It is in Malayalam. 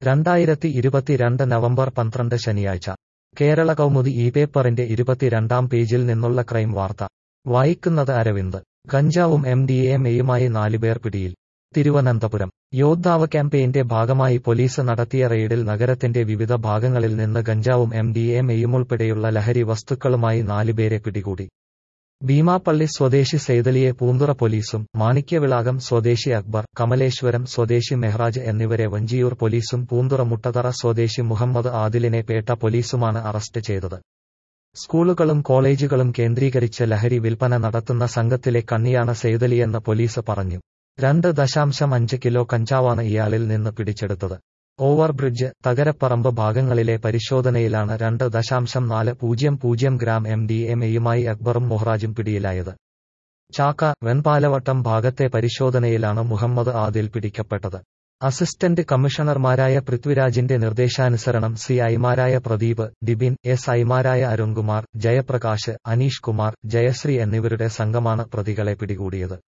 രണ്ടായിരത്തി ഇരുപത്തിരണ്ട് നവംബർ പന്ത്രണ്ട് ശനിയാഴ്ച കേരള കൗമുദി ഈ പേപ്പറിന്റെ ഇരുപത്തിരണ്ടാം പേജിൽ നിന്നുള്ള ക്രൈം വാർത്ത വായിക്കുന്നത് അരവിന്ദ് ഗഞ്ചാവും എം ഡി എം എയുമായി നാലുപേർ പിടിയിൽ തിരുവനന്തപുരം യോദ്ധാവ് ക്യാമ്പയിന്റെ ഭാഗമായി പോലീസ് നടത്തിയ റെയ്ഡിൽ നഗരത്തിന്റെ വിവിധ ഭാഗങ്ങളിൽ നിന്ന് ഗഞ്ചാവും എം ഡി എം എയുമുൾപ്പെടെയുള്ള ലഹരി വസ്തുക്കളുമായി നാലുപേരെ പിടികൂടി ഭീമാപ്പള്ളി സ്വദേശി സെയ്തലിയെ പൂന്തുറ പോലീസും മാണിക്യവിളാകം സ്വദേശി അക്ബർ കമലേശ്വരം സ്വദേശി മെഹ്റാജ് എന്നിവരെ വഞ്ചിയൂർ പോലീസും പൂന്തുറ മുട്ടതറ സ്വദേശി മുഹമ്മദ് ആദിലിനെ പേട്ട പോലീസുമാണ് അറസ്റ്റ് ചെയ്തത് സ്കൂളുകളും കോളേജുകളും കേന്ദ്രീകരിച്ച് ലഹരി വിൽപ്പന നടത്തുന്ന സംഘത്തിലെ കണ്ണിയാണ് സെയ്തലിയെന്ന് പോലീസ് പറഞ്ഞു രണ്ട് ദശാംശം അഞ്ച് കിലോ കഞ്ചാവാണ് ഇയാളിൽ നിന്ന് പിടിച്ചെടുത്തത് ഓവർബ്രിഡ്ജ് തകരപ്പറമ്പ് ഭാഗങ്ങളിലെ പരിശോധനയിലാണ് രണ്ട് ദശാംശം നാല് പൂജ്യം പൂജ്യം ഗ്രാം എം ഡി എം എയുമായി അക്ബറും മൊഹ്റാജും പിടിയിലായത് ചാക്ക വെൺപാലവട്ടം ഭാഗത്തെ പരിശോധനയിലാണ് മുഹമ്മദ് ആദിൽ പിടിക്കപ്പെട്ടത് അസിസ്റ്റന്റ് കമ്മീഷണർമാരായ പൃഥ്വിരാജിന്റെ നിർദ്ദേശാനുസരണം സി ഐമാരായ പ്രദീപ് ഡിബിൻ എസ് ഐമാരായ അരുൺകുമാർ ജയപ്രകാശ് അനീഷ് കുമാർ ജയശ്രീ എന്നിവരുടെ സംഘമാണ് പ്രതികളെ പിടികൂടിയത്